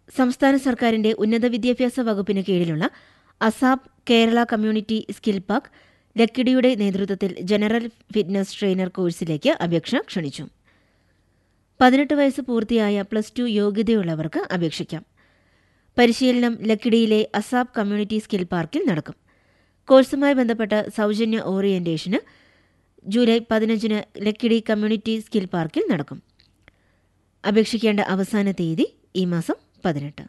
സംസ്ഥാന സർക്കാരിന്റെ ഉന്നത വിദ്യാഭ്യാസ വകുപ്പിന് കീഴിലുള്ള ASAP Kerala community skill park ലക്കിടിയുടെ നേതൃത്വത്തിൽ ജനറൽ ഫിറ്റ്നസ് ട്രെയിനർ കോഴ്സിലേക്ക് അപേക്ഷ ക്ഷണിച്ചു പതിനെട്ട് വയസ്സ് പൂർത്തിയായ പ്ലസ് ടു യോഗ്യതയുള്ളവർക്ക് അപേക്ഷിക്കാം പരിശീലനം ലക്കിടിയിലെ അസാബ് കമ്മ്യൂണിറ്റി സ്കിൽ പാർക്കിൽ നടക്കും കോഴ്സുമായി ബന്ധപ്പെട്ട സൗജന്യ ഓറിയന്റേഷന് ജൂലൈ പതിനഞ്ചിന് ലക്കിടി കമ്മ്യൂണിറ്റി സ്കിൽ പാർക്കിൽ നടക്കും അപേക്ഷിക്കേണ്ട അവസാന തീയതി ഈ മാസം പതിനെട്ട്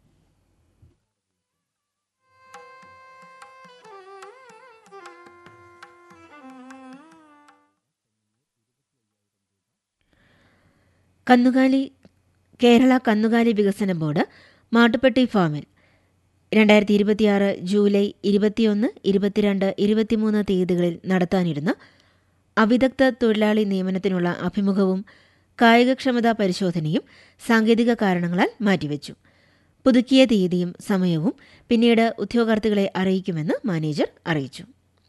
കന്നുകാലി കേരള കന്നുകാലി വികസന ബോർഡ് മാട്ടുപ്പെട്ടി ഫാമിൽ രണ്ടായിരത്തി ഇരുപത്തിയാറ് ജൂലൈ ഇരുപത്തിയൊന്ന് ഇരുപത്തിരണ്ട് ഇരുപത്തിമൂന്ന് തീയതികളിൽ നടത്താനിരുന്ന അവിദഗ്ധ തൊഴിലാളി നിയമനത്തിനുള്ള അഭിമുഖവും കായികക്ഷമതാ പരിശോധനയും സാങ്കേതിക കാരണങ്ങളാൽ മാറ്റിവെച്ചു പുതുക്കിയ തീയതിയും സമയവും പിന്നീട് ഉദ്യോഗാർത്ഥികളെ അറിയിക്കുമെന്ന് മാനേജർ അറിയിച്ചു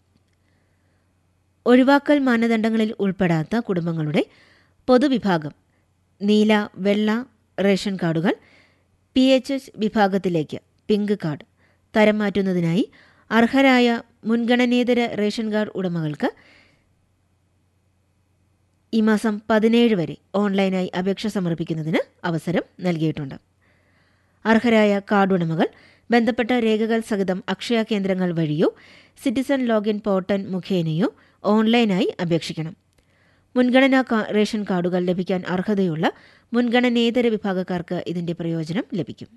ഒഴിവാക്കൽ മാനദണ്ഡങ്ങളിൽ ഉൾപ്പെടാത്ത കുടുംബങ്ങളുടെ പൊതുവിഭാഗം നീല വെള്ള റേഷൻ കാർഡുകൾ പി എച്ച് എച്ച് വിഭാഗത്തിലേക്ക് പിങ്ക് കാർഡ് തരം മാറ്റുന്നതിനായി അർഹരായ മുൻഗണനേതര റേഷൻ കാർഡ് ഉടമകൾക്ക് ഈ മാസം പതിനേഴ് വരെ ഓൺലൈനായി അപേക്ഷ സമർപ്പിക്കുന്നതിന് അവസരം നൽകിയിട്ടുണ്ട് അർഹരായ കാർഡ് ഉടമകൾ ബന്ധപ്പെട്ട രേഖകൾ സഹിതം അക്ഷയ കേന്ദ്രങ്ങൾ വഴിയോ സിറ്റിസൺ ലോഗിൻ പോർട്ടൽ മുഖേനയോ ഓൺലൈനായി അപേക്ഷിക്കണം മുൻഗണനാ റേഷൻ കാർഡുകൾ ലഭിക്കാൻ അർഹതയുള്ള മുൻഗണനേതര വിഭാഗക്കാർക്ക് ഇതിന്റെ പ്രയോജനം ലഭിക്കും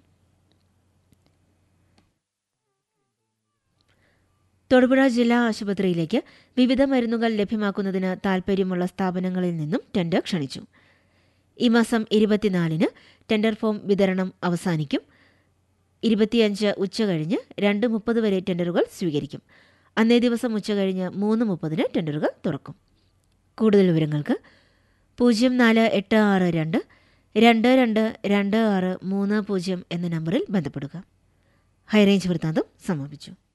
തൊടുപുഴ ജില്ലാ ആശുപത്രിയിലേക്ക് വിവിധ മരുന്നുകൾ ലഭ്യമാക്കുന്നതിന് താൽപ്പര്യമുള്ള സ്ഥാപനങ്ങളിൽ നിന്നും ടെൻഡർ ക്ഷണിച്ചു ഈ മാസം ഇരുപത്തിനാലിന് ടെൻഡർ ഫോം വിതരണം അവസാനിക്കും ഇരുപത്തിയഞ്ച് ഉച്ചകഴിഞ്ഞ് രണ്ട് മുപ്പത് വരെ ടെൻഡറുകൾ സ്വീകരിക്കും അന്നേ ദിവസം ഉച്ചകഴിഞ്ഞ് മൂന്ന് മുപ്പതിന് ടെൻഡറുകൾ തുറക്കും കൂടുതൽ വിവരങ്ങൾക്ക് പൂജ്യം നാല് എട്ട് ആറ് രണ്ട് രണ്ട് രണ്ട് രണ്ട് ആറ് മൂന്ന് പൂജ്യം എന്ന നമ്പറിൽ ബന്ധപ്പെടുക ഹൈറേഞ്ച് വൃത്താന്തം സമാപിച്ചു